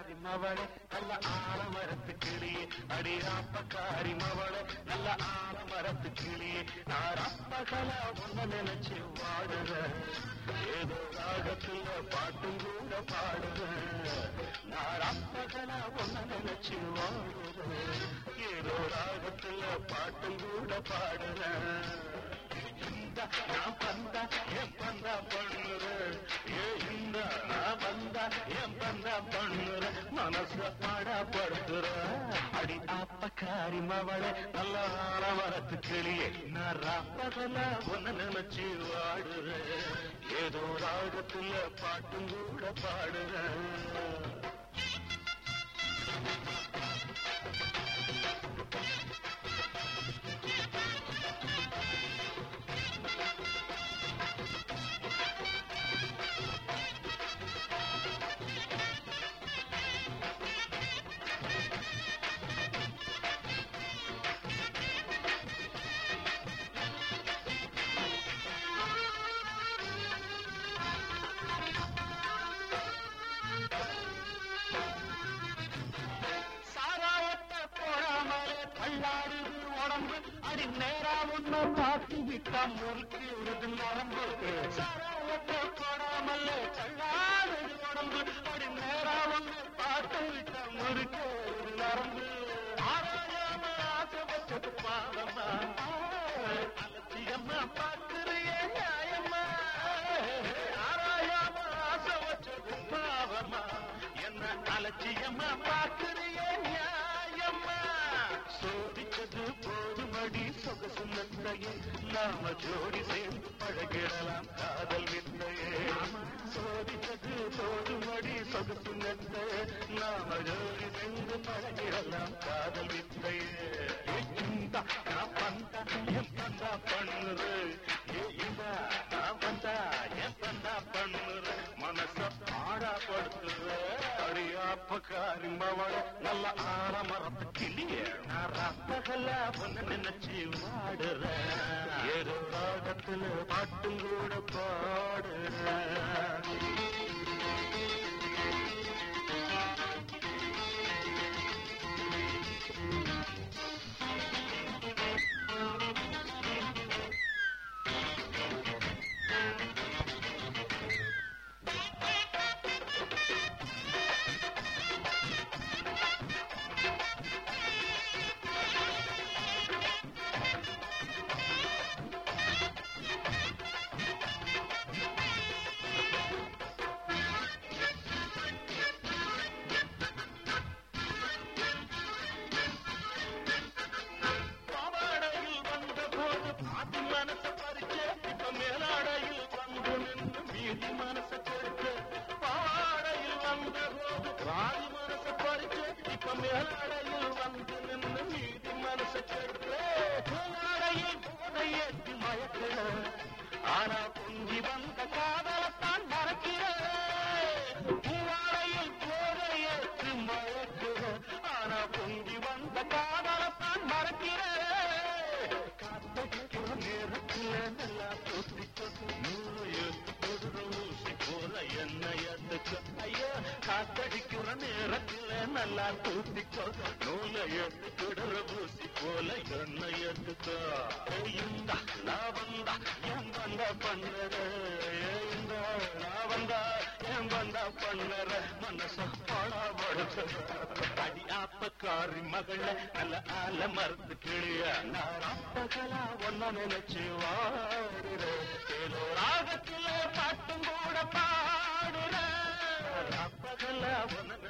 அப்பக்காரி மவளே நல்ல ஆலமரத்து கிளியே அடி அப்பக்காரி மவளே நல்ல ஆலமரத்து கிளியே நான் அப்பகல ஒன்ன நினைச்சு வாடுறேன் ஏதோ ராகத்துல பாட்டும் கூட பாடுறேன் நான் அப்பகல ஒன்ன நினைச்சு வாடுறேன் ஏதோ ராகத்துல பாட்டும் கூட பாடுறேன் இந்த நான் வந்தா என் பந்தா பண்ணுறேன் ஏ இந்த நான் வந்தா என் பந்தா பண்ணுறேன் மனச பாடப்படுத்துற அடி அப்பக்காரி மவளை நல்ல ஆலமரத்து கிளியே நான் ராப்பகல ஒன்ன நினைச்சு வாடுறேன் ஏதோ ராகத்துல பாட்டும் கூட பாடுறேன் சாராயத்தை போடாமலே தள்ளாடுது உடம்பு அடி நேரா ஒண்ணு பார்த்து விட்டா முறுக்கி விடுது நரம்பு சாராயத்தை போடாமலே தள்ளாடுது உடம்பு அடி நேரா ஒண்ணு பார்த்து விட்டா முறுக்கி விடுது நரம்பு ஆராயாம ஆசை வச்சது பாவமா அலட்சியமா பார்க்கிறியே நியாயமா ஆராயாம ஆசை வச்சது பாவமா என்ன அலட்சியமா பார்க்கிறியே நியாயமா சோதிச்சது போதுமடி சொகசு நத்தையே நாம ஜோடி சேர்ந்து பழகிடலாம் காதல் வித்தையே சோதிச்சது போதுமடி சொகசு நத்தையே நாம ஜோடி சேர்ந்து பழகிடலாம் காதல் வித்தையே இந்த நான் பந்தா என் பந்தா பண்ணுது ஏ இந்த நான் பந்தா என் பந்தா பண்ணுது மனச பாடப்படுத்துற அடியாப்பக்காரி மவள நல்ல ஆலமரத்து கிளிய நான் ரத்தகல பொண்ணு நினைச்சு வாடுற ஏதோ ராகத்துல பாட்டும் கூட பாடுற பாவாடையில் வந்த போது பாதி மனச பறிச்ச இப்ப மேலாடையில் வந்து நின்று மீதி மனச கெடுக்க பாவாடையில் வந்த போது பாதி மனச பறிச்ச இப்ப மேலாடையில் வந்து நின்று மீதி மனச கெடுக்க மேலாடையில் போதை ஏற்றி மயக்கிற ஆனா பொங்கி வந்த காதலத்தான் மறக்கிற பூவாடையில் போதை ஏற்றி மயக்கிற ஆனா பொங்கி வந்த காதலத்தான் மறக்கிற காத்தடிக்கிற நேரத்துல நல்லா தொட்டிக்க நூறு ஏத்து கொடுற ஊசி போல என்னையத்துக்கு ஐயோ காத்தடிக்கிற நேரத்துல நல்லா தூத்திக்கோ நூலை ஏத்து கொடுற ஊசி போல என்னையத்துக்கோ இந்த நான் வந்தா என் வந்த பண்ணுற இந்த நான் வந்தா என் வந்த பண்ணுற மனச பாடப்படுத்த அடி ஆப்பக்காரி மகள நல்ல ஆல மறுத்து கிளிய நான் அப்பகலா ஒன்ன நினைச்சு வாடுற ஏதோ ராகத்துல பாட்டும் கூட பாடுற அப்பகலா ஒன்ன